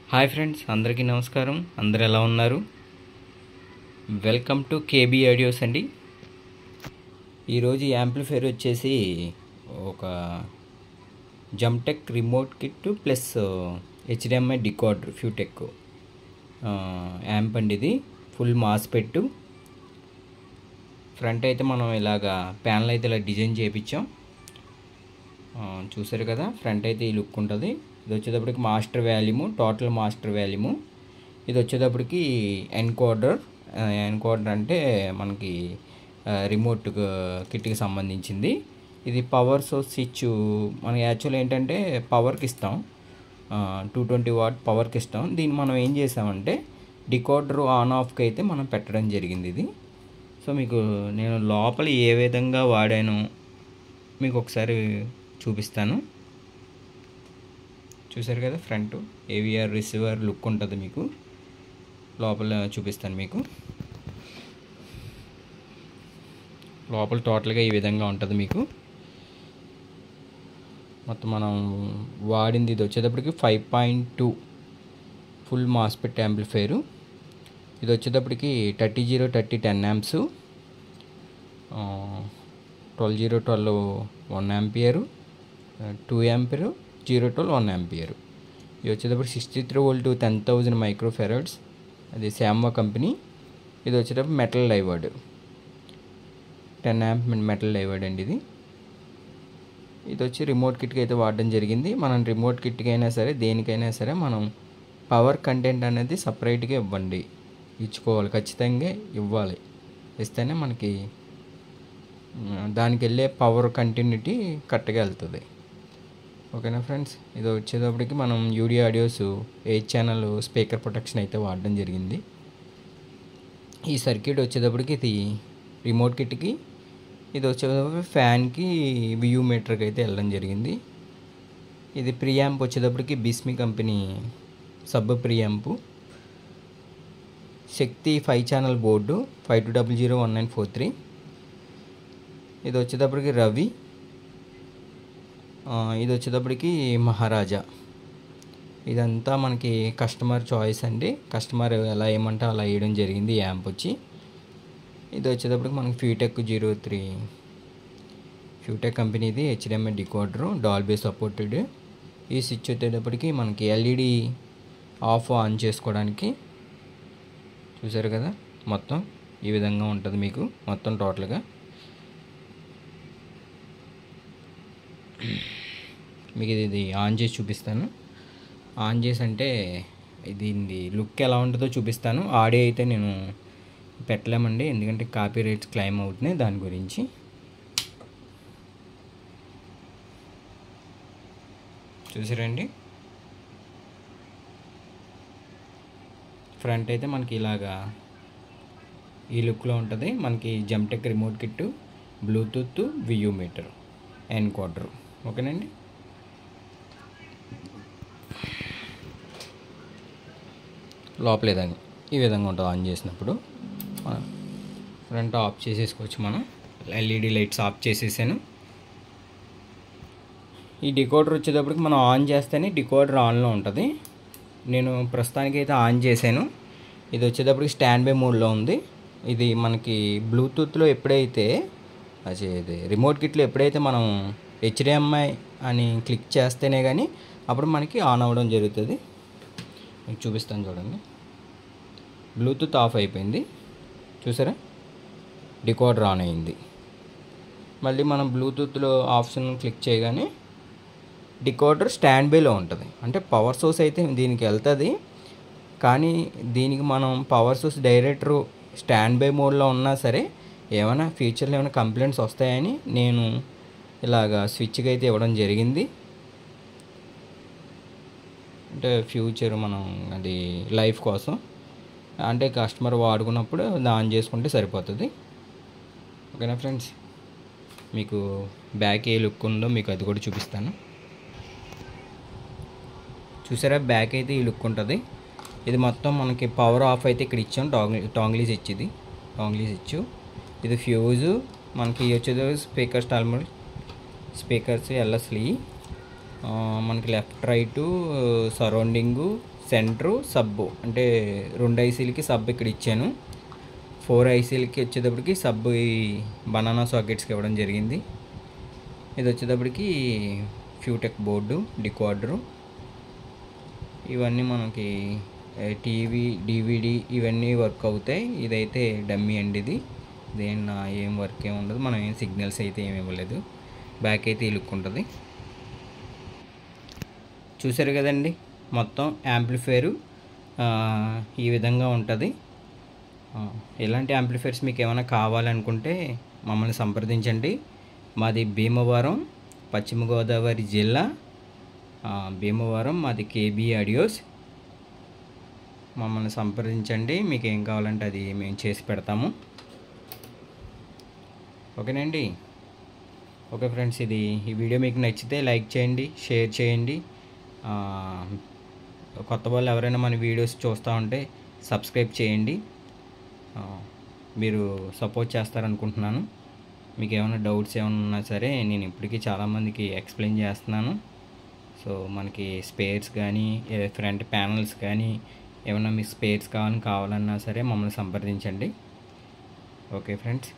hi friends అందరికీ నమస్కారం అందరు ఎలా ఉన్నారు వెల్కమ్ టు కేబీ ఆడియోస్ అండి ఈరోజు ఈ యాంప్లిఫైర్ వచ్చేసి ఒక జమ్టెక్ remote kit plus HDMI decoder ఫ్యూటెక్ యాంప్ అండి ఇది ఫుల్ మాస్ పెట్టు ఫ్రంట్ అయితే మనం ఇలాగా ప్యానల్ అయితే ఇలా డిజైన్ చేయించాం ఆ, చూసారు కదా ఫ్రంట్ అయితే ఈ లుక్ ఉంటుంది ఇది వచ్చేటప్పటికి master volume total master volume ఇది వచ్చేటప్పటికి ఎన్కోడర్ ఎన్కోడర్ అంటే మనకి ఆ, రిమోట్ క- కిట్కి సంబంధించింది ఇది పవర్ సోర్స్ స్విచ్ మనం యాక్చువల్ ఏంటంటే పవర్కి ఇస్తాం టూ ట్వంటీ వాట్ పవర్కి ఇస్తాం దీన్ని మనం ఏం చేసామంటే డికోడర్ ఆన్ ఆఫ్కి అయితే మనం పెట్టడం జరిగింది ఇది సో మీకు నేను లోపల ఏ విధంగా వాడాను మీకు ఒకసారి చూపిస్తాను చూసారు కదా ఫ్రంట్ ఏవిఆర్ రిసీవర్ లుక్ ఉంటుంది మీకు లోపల చూపిస్తాను మీకు లోపల టోటల్గా ఈ విధంగా ఉంటుంది మీకు మొత్తం మనం వాడింది ఇది వచ్చేటప్పటికి five point two full MOSFET amplifier ఇది వచ్చేటప్పటికి thirty zero thirty ten amps twelve zero twelve one ampere two ampere zero twelve one ampere ఇది వచ్చేటప్పుడు sixty three volt ten thousand micro farads అది శామ్వా కంపెనీ ఇది వచ్చేటప్పుడు metal డైవర్డ్ ten amp metal డైవర్డ్ అండి ఇది ఇది వచ్చి రిమోట్ కిట్కి అయితే వాడడం జరిగింది మనం రిమోట్ కిట్కి అయినా సరే దేనికైనా సరే మనం పవర్ కంటెంట్ అనేది సపరేట్గా ఇవ్వండి ఇచ్చుకోవాలి ఖచ్చితంగా ఇవ్వాలి ఇస్తేనే మనకి ఉమ్, దానికి వెళ్ళే పవర్ కంటిన్యూటీ కరెక్ట్గా వెళ్తుంది ఓకేనా ఫ్రెండ్స్ ఇది వచ్చేటప్పటికి మనం యూడియో audios eight channel speaker protection అయితే వాడడం జరిగింది ఈ సర్క్యూట్ వచ్చేటప్పటికి ఇది రిమోట్ కిట్కి ఇది వచ్చేటప్పుడు ఫ్యాన్కి వ్యూ మీటర్కి అయితే వెళ్ళడం జరిగింది ఇది ప్రియాంప్ వచ్చేటప్పటికి బిస్మి కంపెనీ సబ్ ప్రియాంపు శక్తి five channel board five two double zero one nine four three ఇది వచ్చేటప్పటికి రవి ఆ, ఇది వచ్చేటప్పటికి మహారాజా ఇదంతా మనకి కస్టమర్ చాయిస్ అండి కస్టమర్ ఎలా ఏమంటే అలా వేయడం జరిగింది ఈ యాంప్ వచ్చి ఇది వచ్చేటప్పటికి మనకి ఫ్యూటెక్ జీరో త్రీ ఫ్యూటెక్ కంపెనీది హెచ్డిఎంఐ డికోడరు డాల్బీ సపోర్టెడ్ ఈ స్విచ్ వచ్చేటప్పటికి మనకి ఎల్ఈడి ఆఫ్ ఆన్ చేసుకోవడానికి చూసారు కదా మొత్తం ఈ విధంగా ఉంటుంది మీకు మొత్తం టోటల్గా మీకు ఇది ఇది ఆన్ చేసి చూపిస్తాను ఆన్ చేసి అంటే దీని లుక్ ఎలా ఉంటుందో చూపిస్తాను ఆడియో అయితే నేను పెట్టలేమండి ఎందుకంటే కాపీ రైట్స్ క్లైమ్ అవుతున్నాయి దాని గురించి చూసారండి ఫ్రంట్ అయితే మనకి ఇలాగా ఈ లుక్లో ఉంటుంది మనకి జమ్టెక్ remote kit Bluetooth VU meter ఎన్ క్వార్టర్ ఓకేనండి లోపల ఏదండి ఈ విధంగా ఉంటుంది ఆన్ చేసినప్పుడు మనం ఫ్రంట్ ఆఫ్ చేసేసుకోవచ్చు మనం ఎల్ఈడి లైట్స్ ఆఫ్ చేసేసాను ఈ డికోడర్ వచ్చేటప్పటికి మనం ఆన్ చేస్తేనే డికోడర్ ఆన్లో ఉంటుంది నేను ప్రస్తుతానికి అయితే ఆన్ చేశాను ఇది వచ్చేటప్పటికి స్టాండ్ బై మోడ్లో ఉంది ఇది మనకి బ్లూటూత్లో ఎప్పుడైతే అది ఇది రిమోట్ కిట్లో ఎప్పుడైతే మనం హెచ్డిఎంఐ అని క్లిక్ చేస్తేనే కానీ అప్పుడు మనకి ఆన్ అవ్వడం జరుగుతుంది మీకు చూపిస్తాను చూడండి బ్లూటూత్ ఆఫ్ అయిపోయింది చూసారా డికోడర్ ఆన్ అయింది మళ్ళీ మనం బ్లూటూత్లో ఆప్షన్ క్లిక్ చేయగానే డికోడర్ స్టాండ్ బైలో ఉంటుంది అంటే పవర్ సోర్స్ అయితే దీనికి వెళ్తుంది కానీ దీనికి మనం power source director standby మోడ్లో ఉన్నా సరే ఏమైనా ఫ్యూచర్లో ఏమైనా కంప్లైంట్స్ వస్తాయని నేను ఇలాగా స్విచ్కి అయితే ఇవ్వడం జరిగింది అంటే ఫ్యూచర్ మనం అది లైఫ్ కోసం అంటే కస్టమర్ వాడుకున్నప్పుడు అది ఆన్ చేసుకుంటే సరిపోతుంది ఓకేనా ఫ్రెండ్స్ మీకు బ్యాక్ ఏ లుక్ ఉందో మీకు అది కూడా చూపిస్తాను చూసారా బ్యాక్ అయితే ఈ లుక్ ఉంటుంది ఇది మొత్తం మనకి పవర్ ఆఫ్ అయితే ఇక్కడ ఇచ్చాం టాంగ్ టాంగ్లీస్ ఇచ్చింది టాంగ్లీస్ ఇచ్చు ఇది ఫ్యూజు మనకి వచ్చేది స్పీకర్ స్టాల్మర్ స్పీకర్స్ ఎల్ఎస్లీ మనకి లెఫ్ట్ రైట్ సరౌండింగు సెంటరు సబ్బు అంటే రెండు ఐసీలకి సబ్ ఇక్కడ ఇచ్చాను ఫోర్ ఐసీలకి వచ్చేటప్పటికి సబ్బు ఈ బనానా సాకెట్స్కి ఇవ్వడం జరిగింది ఇది వచ్చేటప్పటికి ఫ్యూటెక్ బోర్డు డికార్డరు ఇవన్నీ మనకి టీవీ డివిడి ఇవన్నీ వర్క్ అవుతాయి ఇదైతే డమ్మీ అండి ఇది దేని నా ఏం వర్క్ ఏమి ఉండదు మనం ఏం సిగ్నల్స్ అయితే ఏమి ఇవ్వలేదు బ్యాక్ అయితే ఇలుక్కుంటుంది చూసారు కదండి మొత్తం యాంప్లిఫైరు ఈ విధంగా ఉంటుంది ఆ, ఇలాంటి యాంప్లిఫైర్స్ మీకు ఏమైనా కావాలనుకుంటే మమ్మల్ని సంప్రదించండి మాది భీమవరం పశ్చిమ గోదావరి జిల్లా ఆ, భీమవరం మాది కేబీ ఆడియోస్ మమ్మల్ని సంప్రదించండి మీకు ఏం కావాలంటే అది మేము చేసి పెడతాము ఓకేనండి ఓకే ఫ్రెండ్స్ ఇది ఈ వీడియో మీకు నచ్చితే లైక్ చేయండి షేర్ చేయండి ఆ, కొత్త వాళ్ళు ఎవరైనా మన వీడియోస్ చూస్తూ ఉంటే సబ్స్క్రైబ్ చేయండి ఆ, మీరు సపోర్ట్ చేస్తారనుకుంటున్నాను మీకు ఏమైనా డౌట్స్ ఏమైనా ఉన్నా సరే నేను ఇప్పటికీ చాలామందికి ఎక్స్ప్లెయిన్ చేస్తున్నాను సో మనకి స్పేర్స్ కానీ ఫ్రంట్ ప్యానల్స్ కానీ ఏమైనా మీకు స్పేర్స్ కావాలని కావాలన్నా సరే మమ్మల్ని సంప్రదించండి ఓకే ఫ్రెండ్స్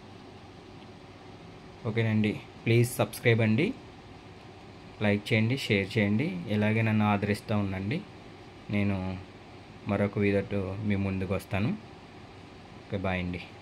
ఓకేనండి ప్లీజ్ సబ్స్క్రైబ్ అండి లైక్ చేయండి షేర్ చేయండి ఇలాగే నన్ను ఆదరిస్తూ ఉండండి నేను మరొక వీడియోతో మీ ముందుకు వస్తాను ఓకే బాయ్ అండి